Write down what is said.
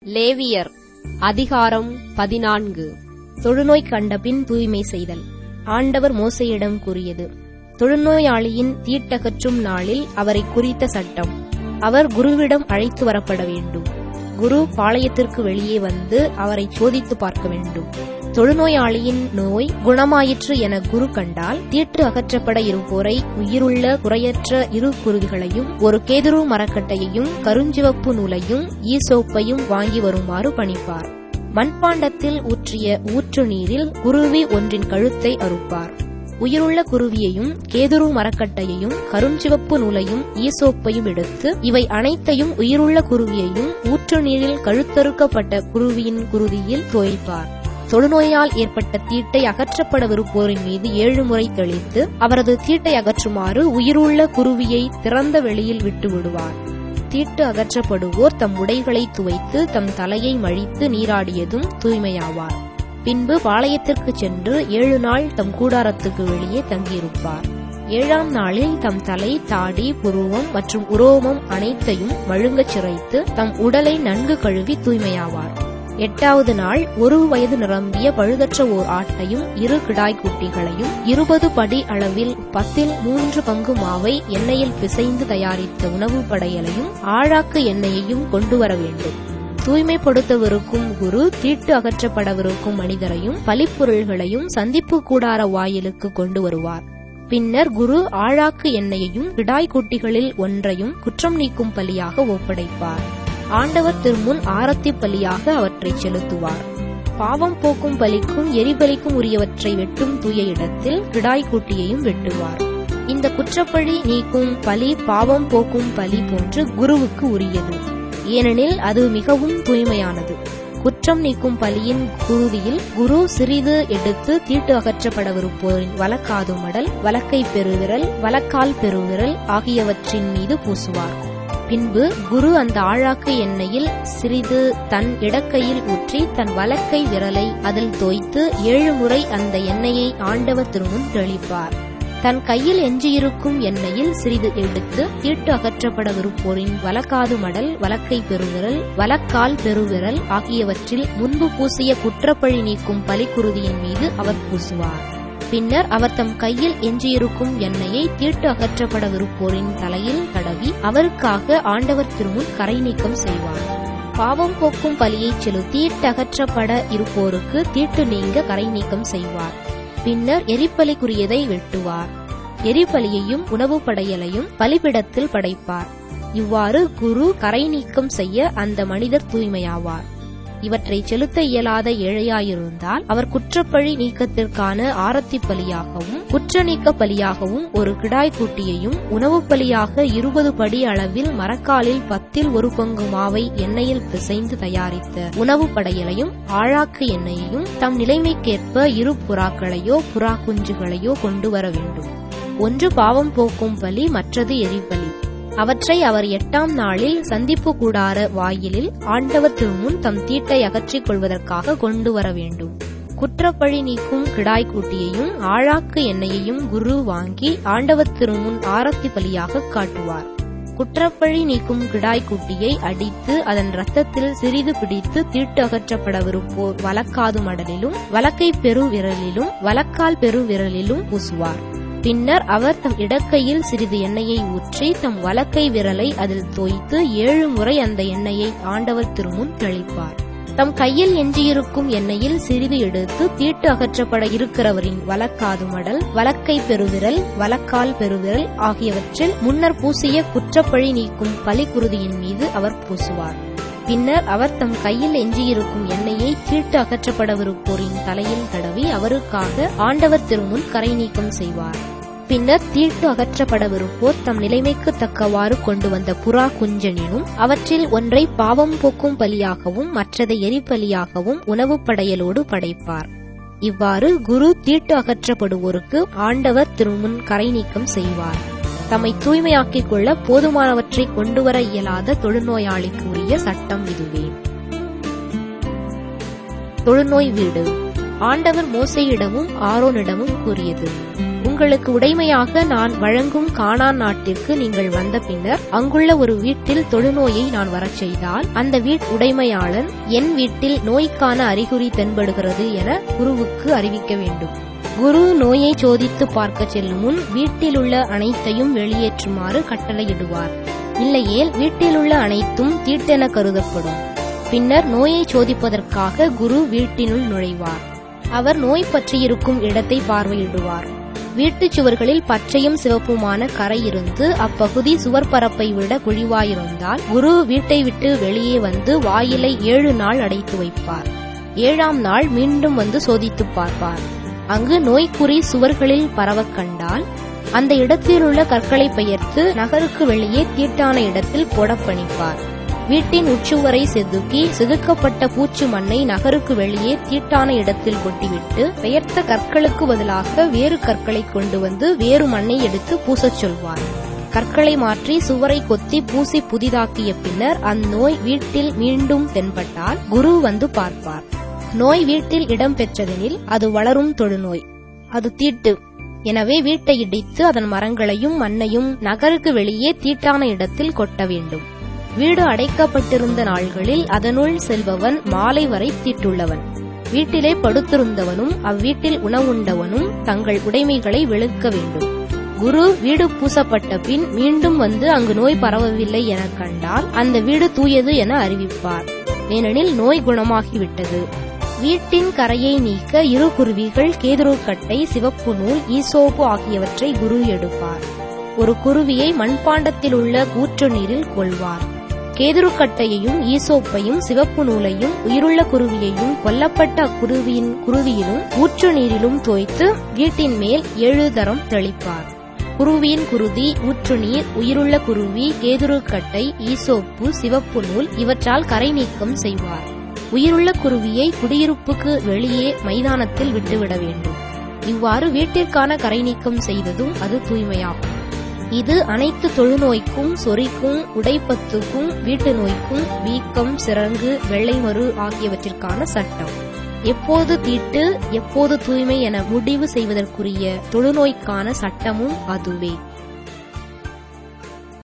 லேவியர் அதிகாரம் பதினான்கு தொழுநோய் கண்டபின் தூய்மை செய்தல் ஆண்டவர் மோசையிடம் கூறியது தொழுநோயாளியின் தீட்டகற்றும் நாளில் அவரை குறித்த சட்டம் அவர் குருவிடம் அழைத்து வரப்பட வேண்டும் குரு பாளையத்திற்கு வெளியே வந்து அவரை சோதித்து பார்க்க வேண்டும் தொழுநோயாளியின் நோய் குணமாயிற்று என குரு கண்டால் தீட்டு அகற்றப்பட இருப்போரை உயிருள்ள குறையற்ற இரு குருவிகளையும் ஒரு கேதுரு மரக்கட்டையையும் கருஞ்சிவப்பு நூலையும் ஈசோப்பையும் வாங்கி வருமாறு பணிப்பார் மண்பாண்டத்தில் ஊற்றிய ஊற்று நீரில் குருவி ஒன்றின் கழுத்தை அறுப்பார் உயிருள்ள குருவியையும் கேதுரு மரக்கட்டையையும் கருஞ்சிவப்பு நூலையும் ஈசோப்பையும் எடுத்து இவை அனைத்தையும் உயிருள்ள குருவியையும் ஊற்று நீரில் கழுத்தறுக்கப்பட்ட குருவியின் குருதியில் தோய்ப்பார் தொழுநோயால் ஏற்பட்ட தீட்டை அகற்றப்படவிருப்போரின் மீது ஏழு முறை தெளித்து அவரது தீட்டை அகற்றுமாறு உயிருள்ள குருவியை திறந்த வெளியில் விட்டு விடுவார் தீட்டு அகற்றப்படுவோர் தம் உடைகளை துவைத்து தம் தலையை மழித்து நீராடியதும் தூய்மையாவார் பின்பு பாளையத்திற்கு சென்று ஏழு நாள் தம் கூடாரத்துக்கு வெளியே தங்கியிருப்பார் ஏழாம் நாளில் தம் தலை தாடி புருவம் மற்றும் உரோமம் அனைத்தையும் மழுங்கச் சிரைத்து தம் உடலை நன்கு கழுவி தூய்மையாவார் எட்டாவது நாள் ஒரு வயது நிரம்பிய பழுதற்ற ஓர் ஆட்டையும் இரு கிடாய் குட்டிகளையும் இருபது படி அளவில் பத்தில் மூன்று பங்கு மாவை எண்ணெயில் பிசைந்து தயாரித்த உணவு படையலையும் ஆழாக்கு எண்ணெயையும் கொண்டு வர வேண்டும் தூய்மைப்படுத்தவிருக்கும் குரு தீட்டு அகற்றப்படவிருக்கும் மனிதரையும் பலிப்பொருள்களையும் சந்திப்பு கூடார வாயிலுக்கு கொண்டு வருவார் பின்னர் குரு ஆழாக்கு எண்ணெயையும் கிடாய் குட்டிகளில் ஒன்றையும் குற்றம் நீக்கும் பலியாக ஒப்படைப்பார் ஆண்டவர் திருமுன் ஆரத்தி பலியாக அவற்றை செலுத்துவார் பாவம் போக்கும் பலிக்கும் எரிபலிக்கும் உரியவற்றை வெட்டும் தூய இடத்தில் கிடாய் குட்டியையும் வெட்டுவார் இந்த குற்றப்பழி நீக்கும் பலி பாவம் போக்கும் பலி போன்று குருவுக்கு உரியது ஏனெனில் அது மிகவும் தூய்மையானது குற்றம் நீக்கும் பலியின் குருதியில் குரு சிறிது எடுத்து தீட்டு அகற்றப்படவிருப்போரின் வலக்காது மடல் வலக்கை பெருவிரல் வலக்கால் பெருவிரல் ஆகியவற்றின் மீது பூசுவார் பின்பு குரு அந்த ஆழாக்கு எண்ணெயில் சிறிது தன் இடக்கையில் ஊற்றி தன் வலக்கை விரலை அதில் தோய்த்து ஏழு முறை அந்த எண்ணெயை ஆண்டவர் திருமுன் தெளிப்பார் தன் கையில் எஞ்சியிருக்கும் எண்ணெயில் சிறிது எடுத்து தீட்டு அகற்றப்படவிருப்போரின் வலக்காது மடல் வலக்கை பெருவிரல் வலக்கால் பெருவிரல் ஆகியவற்றில் முன்பு பூசிய குற்றப்பழி நீக்கும் பலிக்குருதியின் மீது அவர் பூசுவார் பின்னர் அவர் தம் கையில் எஞ்சியிருக்கும் எண்ணெயை தீட்டு அகற்றப்படவிருப்போரின் தலையில் தடவி அவருக்காக ஆண்டவர் திருமுன் கரை நீக்கம் செய்வார் பாவம் போக்கும் பலியை செலுத்தி தீட்டகற்றப்பட இருப்போருக்கு தீட்டு நீங்க கரை நீக்கம் செய்வார் பின்னர் எரிப்பலிக்குரியதை வெட்டுவார் எரிபலியையும் உணவு படையலையும் பலிபிடத்தில் படைப்பார் இவ்வாறு குரு கரை நீக்கம் செய்ய அந்த மனிதர் தூய்மையாவார் இவற்றை செலுத்த இயலாத ஏழையாயிருந்தால் அவர் குற்றப்பழி நீக்கத்திற்கான ஆரத்தி பலியாகவும் குற்ற நீக்க பலியாகவும் ஒரு கிடாய் குட்டியையும் உணவு பலியாக இருபது படி அளவில் மரக்காலில் பத்தில் ஒரு பங்கு மாவை எண்ணெயில் பிசைந்து தயாரித்த உணவு படையலையும் ஆழாக்கு எண்ணெயையும் தம் நிலைமைக்கேற்ப இரு புறாக்களையோ புறா குஞ்சுகளையோ கொண்டு வர வேண்டும் ஒன்று பாவம் போக்கும் பலி மற்றது எரிபலி அவற்றை அவர் எட்டாம் நாளில் சந்திப்பு கூடார வாயிலில் ஆண்டவர் திருமுன் தம் தீட்டை அகற்றிக் கொள்வதற்காக கொண்டு வர வேண்டும் குற்றப்பழி நீக்கும் கிடாய் குட்டியையும் ஆழாக்கு எண்ணெயையும் குரு வாங்கி ஆண்டவர் திருமுன் ஆரத்தி பலியாக காட்டுவார் குற்றப்பழி நீக்கும் கிடாய் குட்டியை அடித்து அதன் ரத்தத்தில் சிறிது பிடித்து தீட்டு அகற்றப்படவிருப்போர் வலக்காது மடலிலும் வலக்கை பெரு விரலிலும் வலக்கால் பெரு விரலிலும் பூசுவார் பின்னர் அவர் தம் இடக்கையில் சிறிது எண்ணெயை ஊற்றி தம் வலக்கை விரலை அதில் தோய்த்து ஏழு முறை அந்த எண்ணெயை ஆண்டவர் திருமுன் தெளிப்பார் தம் கையில் எஞ்சியிருக்கும் எண்ணெயில் சிறிது எடுத்து தீட்டு அகற்றப்பட இருக்கிறவரின் வலக்காது மடல் வலக்கை பெருவிரல் வலக்கால் பெருவிரல் ஆகியவற்றில் முன்னர் பூசிய குற்றப்பழி நீக்கும் பலிக்குருதியின் மீது அவர் பூசுவார் பின்னர் அவர் தம் கையில் எஞ்சியிருக்கும் எண்ணெயை தீட்டு அகற்றப்படவிருப்போரின் தலையில் தடவி அவருக்காக ஆண்டவர் திருமுன் கரை நீக்கம் செய்வார் பின்னர் தீட்டு அகற்றப்படவிருப்போர் தம் நிலைமைக்கு தக்கவாறு கொண்டு வந்த புறா குஞ்சனினும் அவற்றில் ஒன்றை பாவம் போக்கும் பலியாகவும் மற்றதை எரிபலியாகவும் உணவு படையலோடு படைப்பார் இவ்வாறு குரு தீட்டு அகற்றப்படுவோருக்கு ஆண்டவர் திருமுன் கரை நீக்கம் செய்வார் தம்மை தூய்மையாக்கிக் கொள்ள போதுமானவற்றை கொண்டுவர இயலாத தொழுநோயாளிக்கு உரிய சட்டம் இதுவே தொழுநோய் வீடு ஆண்டவர் மோசையிடமும் ஆரோனிடமும் கூறியது உங்களுக்கு உடைமையாக நான் வழங்கும் கானான் நாட்டிற்கு நீங்கள் வந்த பின்னர் அங்குள்ள ஒரு வீட்டில் தொழுநோயை நான் வரச் செய்தால் அந்த வீட் உடைமையாளன் என் வீட்டில் நோய்க்கான அறிகுறி தென்படுகிறது என குருவுக்கு அறிவிக்க வேண்டும் குரு நோயை சோதித்து பார்க்க செல்லும் முன் வீட்டிலுள்ள அனைத்தையும் வெளியேற்றுமாறு கட்டளையிடுவார் இல்லையேல் வீட்டிலுள்ள அனைத்தும் தீட்டென கருதப்படும் பின்னர் நோயை சோதிப்பதற்காக குரு வீட்டினுள் நுழைவார் அவர் நோய் பற்றியிருக்கும் இடத்தை பார்வையிடுவார் வீட்டுச் சுவர்களில் பச்சையும் சிவப்புமான கரை இருந்து அப்பகுதி சுவர் பரப்பை விட குழிவாயிருந்தால் குரு வீட்டை விட்டு வெளியே வந்து வாயிலை ஏழு நாள் அடைத்து வைப்பார் ஏழாம் நாள் மீண்டும் வந்து சோதித்துப் பார்ப்பார் அங்கு நோய்க்குறி சுவர்களில் பரவக் கண்டால் அந்த இடத்திலுள்ள கற்களை பெயர்த்து நகருக்கு வெளியே தீட்டான இடத்தில் போடப் பணிப்பார் வீட்டின் உச்சுவரை செதுக்கி செதுக்கப்பட்ட பூச்சு மண்ணை நகருக்கு வெளியே தீட்டான இடத்தில் கொட்டிவிட்டு பெயர்த்த கற்களுக்கு பதிலாக வேறு கற்களை கொண்டு வந்து வேறு மண்ணை எடுத்து பூசச் சொல்வார் கற்களை மாற்றி சுவரை கொத்தி பூசி புதிதாக்கிய பின்னர் அந்நோய் வீட்டில் மீண்டும் தென்பட்டால் குரு வந்து பார்ப்பார் நோய் வீட்டில் இடம் பெற்றதெனில் அது வளரும் தொழுநோய் அது தீட்டு எனவே வீட்டை இடித்து அதன் மரங்களையும் மண்ணையும் நகருக்கு வெளியே தீட்டான இடத்தில் கொட்ட வேண்டும் வீடு அடைக்கப்பட்டிருந்த நாள்களில் அதனுள் செல்பவன் மாலை வரை தீட்டுள்ளவன் வீட்டிலே படுத்திருந்தவனும் அவ்வீட்டில் உணவுண்டவனும் தங்கள் உடைமைகளை வெளுக்க வேண்டும் குரு வீடு பூசப்பட்ட பின் மீண்டும் வந்து அங்கு நோய் பரவவில்லை எனக் கண்டால் அந்த வீடு தூயது என அறிவிப்பார் ஏனெனில் நோய் குணமாகிவிட்டது வீட்டின் கரையை நீக்க இரு குருவிகள் கேதுருக்கட்டை சிவப்பு நூல் ஈசோப்பு ஆகியவற்றை குரு எடுப்பார் ஒரு குருவியை மண்பாண்டத்தில் உள்ள ஊற்று நீரில் கொள்வார் கேதுருக்கட்டையையும் ஈசோப்பையும் சிவப்பு நூலையும் உயிருள்ள குருவியையும் கொல்லப்பட்ட அக்குருவியின் குருவியிலும் ஊற்று நீரிலும் தோய்த்து வீட்டின் மேல் ஏழு தரம் தெளிப்பார் குருவியின் குருதி ஊற்று நீர் உயிருள்ள குருவி கேதுருக்கட்டை ஈசோப்பு சிவப்பு நூல் இவற்றால் கரை நீக்கம் செய்வார் உயிருள்ள குருவியை குடியிருப்புக்கு வெளியே மைதானத்தில் விட்டுவிட வேண்டும் இவ்வாறு வீட்டிற்கான கரை நீக்கம் செய்ததும் அது தூய்மையாகும் இது அனைத்து தொழுநோய்க்கும் சொறிக்கும் உடைப்பத்துக்கும் வீட்டு நோய்க்கும் வீக்கம் சிறங்கு வெள்ளைமறு ஆகியவற்றிற்கான சட்டம் எப்போது தீட்டு எப்போது தூய்மை என முடிவு செய்வதற்குரிய தொழுநோய்க்கான சட்டமும் அதுவே